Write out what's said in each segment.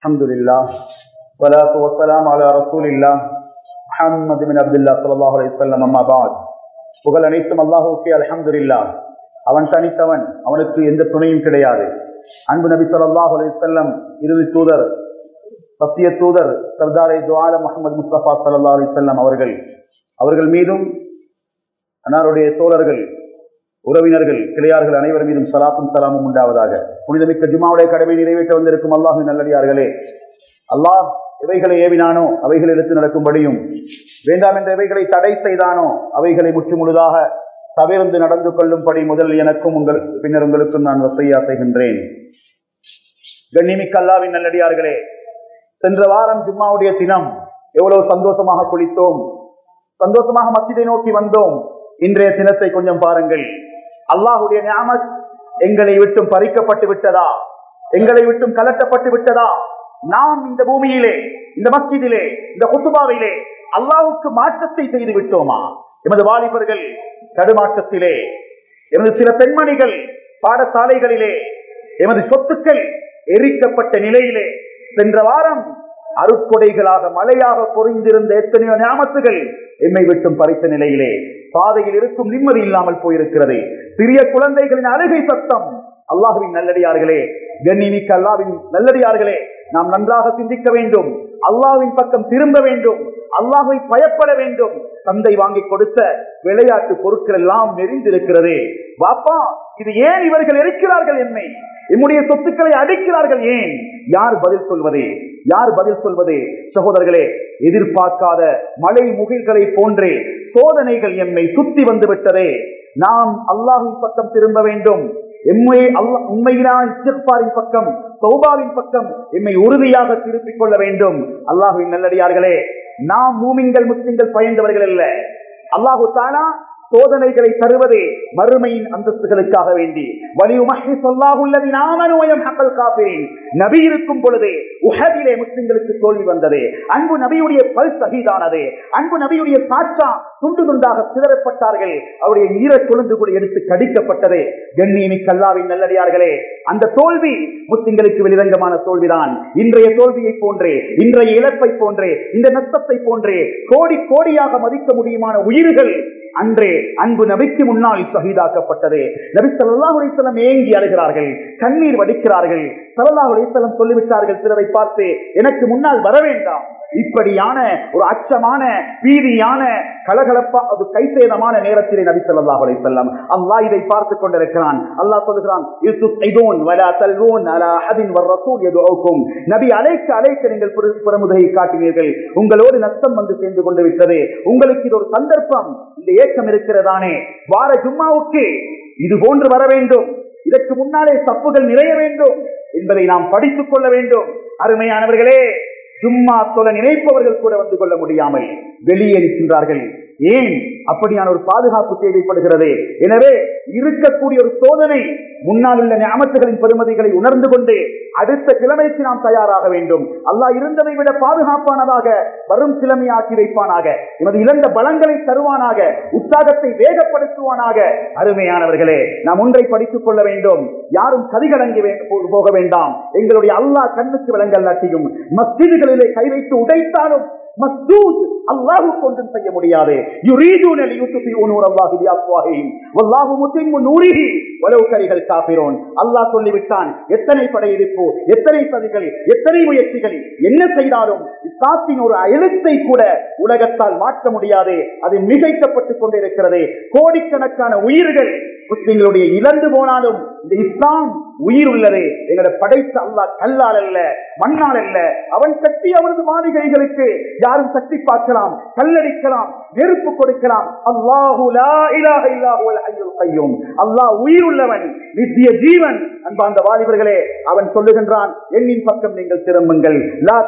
الحمد لله والصلاة والسلام على رسول الله محمد بن عبد الله صلى الله عليه وسلم أما بعد புகழ் அனைத்தும் அல்லாஹுக்கே அல்ஹம்துலில்லா அவன் தனித்தவன் அவனுக்கு எந்த துணையும் கிடையாது அன்பு நபி ஸல்லல்லாஹு அலைஹி வஸல்லம் இறுதி தூதர் சத்திய தூதர் சர்தாரை துவால முகமது முஸ்தபா ஸல்லல்லாஹு அலைஹி வஸல்லம் அவர்கள் அவர்கள் மீதும் அன்னாருடைய தோழர்கள் உறவினர்கள் கிளையார்கள் அனைவர் மீதும் சலாத்தும் சலாமும் உண்டாவதாக புனிதமிக்க ஜுமாவுடைய கடமை நிறைவேற்ற வந்திருக்கும் அல்லாஹின் நல்லடியார்களே அல்லாஹ் எவைகளை ஏவினானோ அவைகளை எடுத்து நடக்கும்படியும் வேண்டாம் என்ற எவைகளை தடை செய்தானோ அவைகளை முற்று முழுதாக தவிர்ந்து நடந்து கொள்ளும்படி முதல் எனக்கும் உங்கள் பின்னர் உங்களுக்கும் நான் வசையா செய்கின்றேன் கண்ணிமிக்க அல்லாவின் நல்லடியார்களே சென்ற வாரம் ஜும்மாவுடைய தினம் எவ்வளவு சந்தோஷமாக குளித்தோம் சந்தோஷமாக மசிதை நோக்கி வந்தோம் இன்றைய தினத்தை கொஞ்சம் பாருங்கள் அல்லாஹுடைய ஞாமத் எங்களை விட்டும் பறிக்கப்பட்டு விட்டதா எங்களை விட்டும் கலட்டப்பட்டு விட்டதா நாம் இந்த பூமியிலே இந்த மஸ்ஜிதிலே இந்த குத்துபாவிலே அல்லாஹுக்கு மாற்றத்தை செய்து விட்டோமா எமது வாலிபர்கள் தடுமாற்றத்திலே எமது சில பெண்மணிகள் பாடசாலைகளிலே எமது சொத்துக்கள் எரிக்கப்பட்ட நிலையிலே சென்ற வாரம் அருட்கொடைகளாக மழையாக பொறிந்திருந்த எத்தனையோ ஞாபகத்துகள் எம்மை விட்டும் பறித்த நிலையிலே பாதையில் இருக்கும் நிம்மதி இல்லாமல் போயிருக்கிறது சிறிய குழந்தைகளின் அழுகை சத்தம் அல்லாஹுவின் நல்லடியார்களே கண்ணிமிக்க அல்லாவின் நல்லடியார்களே நாம் நன்றாக சிந்திக்க வேண்டும் அல்லாவின் பக்கம் திரும்ப வேண்டும் அல்லாஹை பயப்பட வேண்டும் தந்தை வாங்கி கொடுத்த விளையாட்டு பொருட்கள் எல்லாம் நெறிந்திருக்கிறது பாப்பா இது ஏன் இவர்கள் இருக்கிறார்கள் என்னை என்னுடைய சொத்துக்களை அடிக்கிறார்கள் ஏன் யார் பதில் சொல்வது யார் பதில் சொல்வது சகோதரர்களே எதிர்பார்க்காத மழை முகில்களை போன்றே சோதனைகள் எம்மை சுத்தி வந்து விட்டதே நாம் அல்லாஹின் பக்கம் திரும்ப வேண்டும் எம்மை அல்ல உண்மையிலான இஸ்திஃபாரின் பக்கம் சௌபாவின் பக்கம் எம்மை உறுதியாக திருப்பிக் கொள்ள வேண்டும் அல்லாஹுவின் நல்லடியார்களே நாம் மூமிங்கள் முஸ்லிம்கள் பயந்தவர்கள் அல்ல அல்லாஹு தானா சோதனைகளை தருவதே மறுமையின் அந்தஸ்துகளுக்காக வேண்டி நபி இருக்கும் பொழுதே உஹதிலே முஸ்லிம்களுக்கு தோல்வி வந்தது அன்பு நபியுடைய பல் சகிதானது அன்பு நபியுடைய சாட்சா துண்டு துண்டாக சிதறப்பட்டார்கள் அவருடைய ஈர கொழுந்து கூட எடுத்து கடிக்கப்பட்டது கண்ணியமி கல்லாவின் நல்லடியார்களே அந்த தோல்வி முஸ்லிம்களுக்கு வெளிரங்கமான தோல்விதான் இன்றைய தோல்வியை போன்றே இன்றைய இழப்பை போன்றே இந்த நஷ்டத்தை போன்றே கோடி கோடியாக மதிக்க முடியுமான உயிர்கள் அன்றே அன்பு நபிக்கு முன்னால் சகிதாக்கப்பட்டது நபி சல்லா அலிஸ்லம் ஏங்கி அழுகிறார்கள் கண்ணீர் வடிக்கிறார்கள் சல்லா அலிஸ்லம் சொல்லிவிட்டார்கள் சிலரை பார்த்து எனக்கு முன்னால் வர வேண்டாம் இப்படியான ஒரு அச்சமான பீதியான கலகலப்பா அது கைசேதமான நேரத்திலே நபி சொல்லா அலை செல்லம் அல்லாஹ் இதை பார்த்து கொண்டிருக்கிறான் அல்லாஹ் சொல்லுகிறான் நபி அழைக்க அழைக்க நீங்கள் புறமுதையை காட்டினீர்கள் உங்களோடு நஷ்டம் வந்து சேர்ந்து கொண்டு விட்டது உங்களுக்கு இது ஒரு சந்தர்ப்பம் இந்த ஏக்கம் இருக்கிறதானே வார ஜும்மாவுக்கு இது போன்று வர வேண்டும் இதற்கு முன்னாலே தப்புகள் நிறைய வேண்டும் என்பதை நாம் படித்துக் கொள்ள வேண்டும் அருமையானவர்களே ஜும்மா தொல நினைப்பவர்கள் கூட வந்து கொள்ள முடியாமல் வெளியே நிற்கின்றார்கள் ஏன் அப்படியான ஒரு பாதுகாப்பு தேவைப்படுகிறது எனவே இருக்கக்கூடிய ஒரு சோதனை முன்னால் உள்ள ஞாபகங்களின் பெருமதிகளை உணர்ந்து கொண்டு அடுத்த கிழமைக்கு நாம் தயாராக வேண்டும் அல்லாஹ் இருந்ததை விட பாதுகாப்பானதாக வரும் கிழமை ஆக்கி வைப்பானாக எமது இழந்த பலங்களை தருவானாக உற்சாகத்தை வேகப்படுத்துவானாக அருமையானவர்களே நாம் ஒன்றை படித்துக் கொள்ள வேண்டும் யாரும் கதிகலங்கி போக வேண்டாம் எங்களுடைய அல்லாஹ் கண்ணுக்கு விளங்கல்லாட்டியும் மஸ்ஜிதுகளிலே கை வைத்து உடைத்தாலும் மஸ்தூத் அல்லாஹு கொண்டும் செய்ய முடியாது யுரீதுன லியுத்ஃபிஉ நூரல்லாஹி பிஅஃவாஹிஹிம் வல்லாஹு முத்திம்மு நூரிஹி வலவ் கரிஹல் காஃபிரூன் அல்லாஹ் சொல்லிவிட்டான் எத்தனை படையெடுப்பு எத்தனை பதிகள் எத்தனை முயற்சிகள் என்ன செய்தாலும் இஸ்லாத்தின் ஒரு எழுத்தை கூட உலகத்தால் மாற்ற முடியாது அது மிகைக்கப்பட்டுக் கொண்டிருக்கிறது கோடிக்கணக்கான உயிர்கள் முஸ்லிம்களுடைய இழந்து போனாலும் இந்த இஸ்லாம் உயிர் உள்ளது எங்களை படைத்த அல்லாஹ் கல்லால் அல்ல மண்ணால் அல்ல அவன் கட்டி அவனது மாளிகைகளுக்கு யாரும் சக்தி பார்க்கலாம் கல்லடிக்கலாம் நெருப்பு கொடுக்கலாம் அல்லாஹு அல்லாஹ் உயிர் உள்ளவன் நித்திய ஜீவன் அன்பாந்த வாலிபர்களே அவன் சொல்லுகின்றான் எண்ணின் பக்கம் நீங்கள் திரும்புங்கள்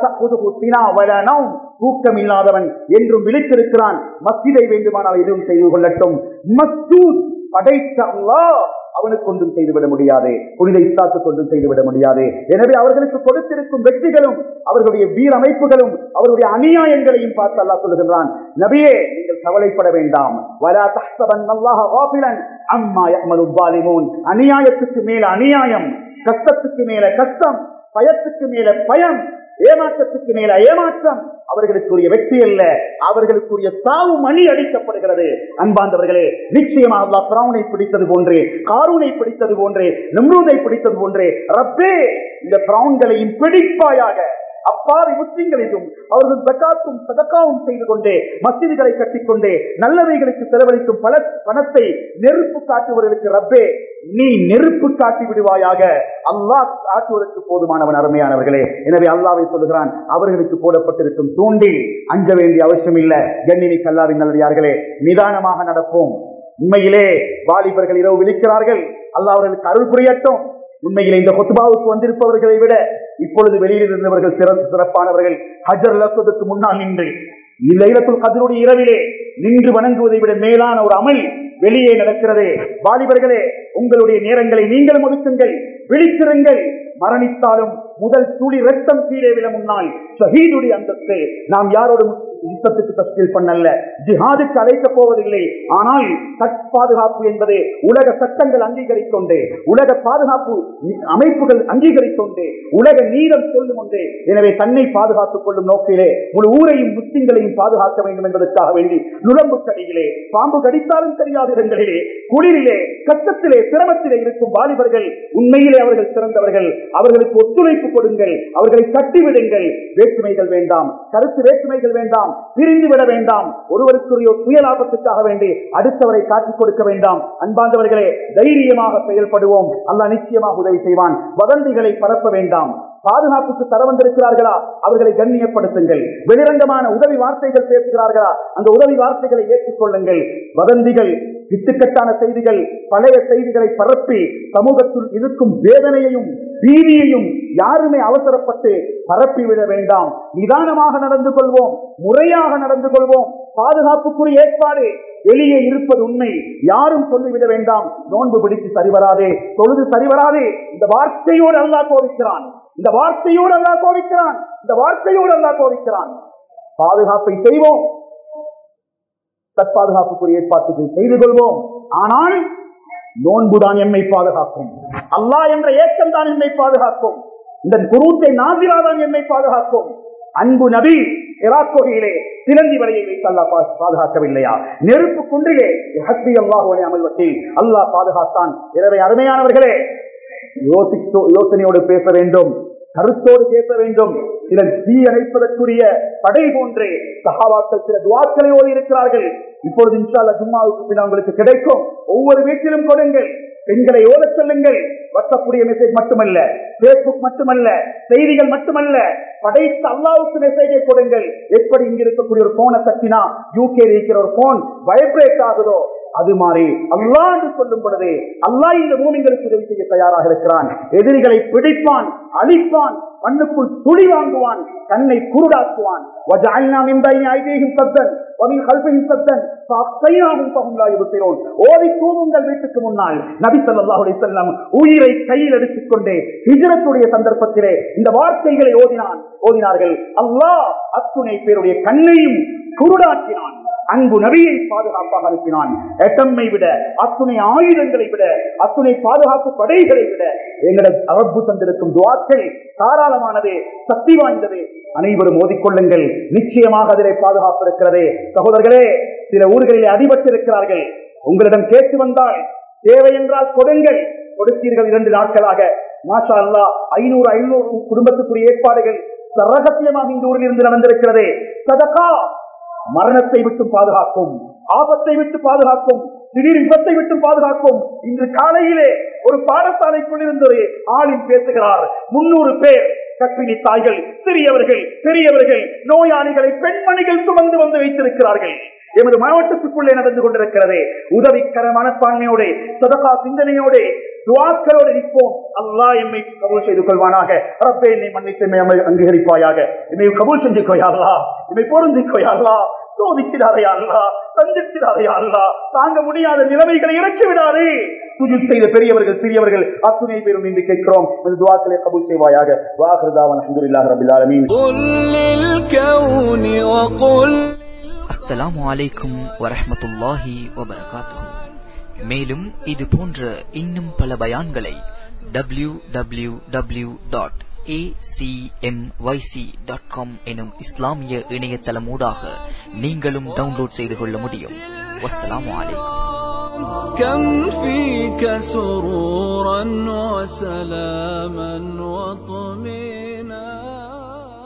தூக்கம் இல்லாதவன் என்றும் விழித்திருக்கிறான் மஸ்ஜிதை வேண்டுமானால் எதுவும் செய்து கொள்ளட்டும் மஸ்தூத் படைத்த அல்லாஹ் அவனுக்கு ஒன்றும் செய்துவிட முடியாது புனித இஸ்லாத்துக்கு ஒன்றும் செய்துவிட முடியாது எனவே அவர்களுக்கு கொடுத்திருக்கும் வெற்றிகளும் அவர்களுடைய வீரமைப்புகளும் அவருடைய அநியாயங்களையும் பார்த்து அல்லாஹ் சொல்லுகின்றான் நபியே நீங்கள் கவலைப்பட வேண்டாம் வரா தஹ்சபன் அல்லாஹ் காஃபிலன் அம்மா யஅமலு ஸாலிமூன் அநியாயத்துக்கு மேல அநியாயம் கஷ்டத்துக்கு மேல கஷ்டம் பயத்துக்கு மேல பயம் ஏமாற்றத்துக்கு மேல ஏமாற்றம் அவர்களுக்குரிய வெற்றி அல்ல அவர்களுக்குரிய சாவு மணி அடிக்கப்படுகிறது அன்பாந்தவர்களே நிச்சயமாக அல்லாஹ் பிராவுனை பிடித்தது போன்றே காரூனை பிடித்தது போன்றே நம்ரூதை பிடித்தது போன்றே ரப்பே இந்த பிராவுன்களையும் பிடிப்பாயாக அப்பாவி முஸ்லிம்களிலும் அவர்கள் ஜக்காத்தும் சதக்காவும் செய்து கொண்டே மசிதிகளை கட்டிக்கொண்டே நல்லவைகளுக்கு செலவழிக்கும் பல பணத்தை நெருப்பு காட்டுவர்களுக்கு ரப்பே நீ நெருப்பு காட்டி விடுவாயாக அல்லாஹ் காட்டுவதற்கு போதுமானவன் அருமையானவர்களே எனவே அல்லாவை சொல்லுகிறான் அவர்களுக்கு போடப்பட்டிருக்கும் தூண்டில் அஞ்ச வேண்டிய அவசியம் இல்ல கண்ணினி கல்லாவின் நல்லதார்களே நிதானமாக நடப்போம் உண்மையிலே வாலிபர்கள் இரவு விழிக்கிறார்கள் அல்லாஹ் அவர்களுக்கு அருள் புரியட்டும் உண்மையிலே இந்த கொத்துபாவுக்கு வந்திருப்பவர்களை விட இப்பொழுது வெளியில் இருந்தவர்கள் சிறந்த சிறப்பானவர்கள் ஹஜர் லக்குவதற்கு முன்னால் நின்று லைலத்துல் கதிருடைய இரவிலே நின்று வணங்குவதை விட மேலான ஒரு அமல் வெளியே நடக்கிறதே வாலிபர்களே உங்களுடைய நேரங்களை நீங்களும் ஒதுக்குங்கள் விழித்திருங்கள் மரணித்தாலும் முதல் துளி ரத்தம் கீழே விட முன்னால் ஷஹீதுடைய அந்தஸ்து நாம் யாரோடு யுத்தத்துக்கு தஸ்கீல் பண்ணல ஜிஹாதுக்கு அழைக்கப் போவதில்லை ஆனால் பாதுகாப்பு என்பது உலக சட்டங்கள் அங்கீகரித்தொண்டே உலக பாதுகாப்பு அமைப்புகள் அங்கீகரித்தொண்டே உலக நீளம் சொல்லும் ஒன்றே எனவே தன்னை பாதுகாத்துக் கொள்ளும் நோக்கிலே முழு ஊரையும் முஸ்லிம்களையும் பாதுகாக்க வேண்டும் என்பதற்காக வேண்டி நுழம்பு கடியிலே பாம்பு கடித்தாலும் தெரியாத இடங்களிலே குளிரிலே கஷ்டத்திலே சிரமத்திலே இருக்கும் வாலிபர்கள் உண்மையிலே அவர்கள் சிறந்தவர்கள் அவர்களுக்கு ஒத்துழைப்பு கொடுங்கள் அவர்களை தட்டிவிடுங்கள் வேற்றுமைகள் வேண்டாம் கருத்து வேற்றுமைகள் வேண்டாம் பிரிந்து விட வேண்டாம் ஒருவருக்குரிய சுய லாபத்துக்காக வேண்டி அடுத்தவரை காட்டிக் கொடுக்க வேண்டாம் அன்பாந்தவர்களே தைரியமாக செயல்படுவோம் அல்லாஹ் நிச்சயமாக உதவி செய்வான் வதந்திகளை பரப்ப வேண்டாம் பாதுகாப்புக்கு தர வந்திருக்கிறார்களா அவர்களை கண்ணியப்படுத்துங்கள் வெளிரங்கமான உதவி வார்த்தைகள் பேசுகிறார்களா அந்த உதவி வார்த்தைகளை ஏற்றுக்கொள்ளுங்கள் வதந்திகள் இட்டுக்கட்டான செய்திகள் பழைய செய்திகளை பரப்பி சமூகத்தில் இருக்கும் வேதனையையும் பீதியையும் யாருமே அவசரப்பட்டு பரப்பிவிட வேண்டாம் நிதானமாக நடந்து கொள்வோம் முறையாக நடந்து கொள்வோம் பாதுகாப்புக்குரிய ஏற்பாடு வெளியே இருப்பது உண்மை யாரும் சொல்லிவிட வேண்டாம் நோன்பு பிடித்து சரிவராதே தொழுது சரிவராதே இந்த வார்த்தையோடு அல்லா கோவிக்கிறான் இந்த வார்த்தையோடு அல்லா கோவிக்கிறான் இந்த வார்த்தையோடு அல்லா கோவிக்கிறான் பாதுகாப்பை செய்வோம் தற்பாதுகாப்புக்குரிய ஏற்பாட்டுகள் செய்து கொள்வோம் ஆனால் நோன்புதான் எம்மை பாதுகாக்கும் அல்லாஹ் என்ற ஏக்கம் தான் எம்மை பாதுகாக்கும் இந்த குரூத்தை நாசிராதான் எம்மை பாதுகாக்கும் அன்பு நபி இராக்கோகையிலே சிலந்தி வலையை வைத்து அல்லா பாதுகாக்கவில்லையா நெருப்பு குன்றிலே ஹஸ்பி அல்லாஹுவனை அமல்வத்தில் அல்லாஹ் பாதுகாத்தான் எனவே அருமையானவர்களே யோசித்தோ யோசனையோடு பேச வேண்டும் கருத்தோடு பேச வேண்டும் சிலர் தீ அணைப்பதற்குரிய படை போன்றே சகாவாக்கள் சில துவாக்களை ஓடி இருக்கிறார்கள் இப்பொழுது இன்ஷால்ல ஜும்மாவுக்கு பின் உங்களுக்கு கிடைக்கும் ஒவ்வொரு வீட்டிலும் கொடுங்கள் பெண்களை ஓடச் சொல்லுங்கள் வட்டக்கூடிய மெசேஜ் மட்டுமல்ல பேஸ்புக் மட்டுமல்ல செய்திகள் மட்டுமல்ல படைத்த அல்லாவுக்கு மெசேஜை கொடுங்கள் எப்படி இங்க இருக்கக்கூடிய ஒரு போனை தட்டினா யூகே இருக்கிற ஒரு போன் வைப்ரேட் ஆகுதோ அது மாதிரி அல்லா என்று சொல்லும் பொழுது அல்லா இந்த மூமிங்களுக்கு உதவி செய்ய தயாராக இருக்கிறான் எதிரிகளை பிடிப்பான் அழிப்பான் மண்ணுக்குள் துளி வாங்குவான் தன்னை குருடாக்குவான் ஓதி தூங்குங்கள் வீட்டுக்கு முன்னால் நபி சொல்லாஹுடைய செல்லம் உயிரை கையில் எடுத்துக் கொண்டே ஹிஜரத்துடைய சந்தர்ப்பத்திலே இந்த வார்த்தைகளை ஓதினான் ஓதினார்கள் அல்லாஹ் அத்துணை பேருடைய கண்ணையும் குருடாக்கினான் அன்பு நபியை பாதுகாப்பாக அனுப்பினான் எட்டம்மை விட அத்துணை ஆயுதங்களை விட அத்துணை பாதுகாப்பு படைகளை விட எங்களது அரபு தந்திருக்கும் துவாக்கள் தாராளமானது சக்தி வாய்ந்தது அனைவரும் ஓதிக்கொள்ளுங்கள் நிச்சயமாக அதிலே பாதுகாப்பு இருக்கிறது சகோதரர்களே சில ஊர்களிலே அடிபட்டிருக்கிறார்கள் உங்களிடம் கேட்டு வந்தால் தேவை என்றால் கொடுங்கள் கொடுத்தீர்கள் இரண்டு நாட்களாக மாஷா அல்லா ஐநூறு ஐநூறு குடும்பத்துக்குரிய ஏற்பாடுகள் ரகசியமாக இந்த ஊரில் இருந்து நடந்திருக்கிறது சதகா மரணத்தை விட்டு பாதுகாக்கும் ஆபத்தை விட்டு பாதுகாக்கும் திடீர் விபத்தை விட்டு பாதுகாக்கும் இன்று காலையிலே ஒரு பாடசாலைக்குள் இருந்தது ஆளில் பேசுகிறார் முன்னூறு பேர் கற்பிணி தாய்கள் சிறியவர்கள் பெரியவர்கள் நோயாளிகளை பெண்மணிகள் சுமந்து வந்து வைத்திருக்கிறார்கள் எமது மாவட்டத்துக்குள்ளே நடந்து கொண்டிருக்கிறது உதவிக்கர மனப்பான்மையோடு சதகா சிந்தனையோடு துவாக்களோடு நிற்போம் அல்லா எம்மை கபூல் செய்து கொள்வானாக ரப்பே என்னை மன்னித்து அங்கீகரிப்பாயாக என்னை கபூல் செஞ்சுக்கோயாங்களா என்னை பொருந்திக்கோயாங்களா சோதிக்கிறாரையா சந்திக்கிறாரையா தாங்க முடியாத நிலைமைகளை இறக்கி விடாது சுஜித் செய்த பெரியவர்கள் சிறியவர்கள் அத்துணை பேரும் இன்று கேட்கிறோம் இந்த துவாக்களை கபூல் செய்வாயாக வாஹிருதாவன் அஹமதுல்லாஹ் ரபில் ஆலமீன் அஸ்ஸலாமு அலைக்கும் வரஹ்மத்துல்லாஹி வபரகாத்துஹு மேலும் இது போன்ற இன்னும் பல பயான்களை W W W dot dot com எனும் இஸ்லாமிய இணையதளமூடாக நீங்களும் டவுன்லோட் செய்து கொள்ள முடியும் வஸ்ஸலாமு அலைக்கும் كم فيك سرورا وسلاما وطمينا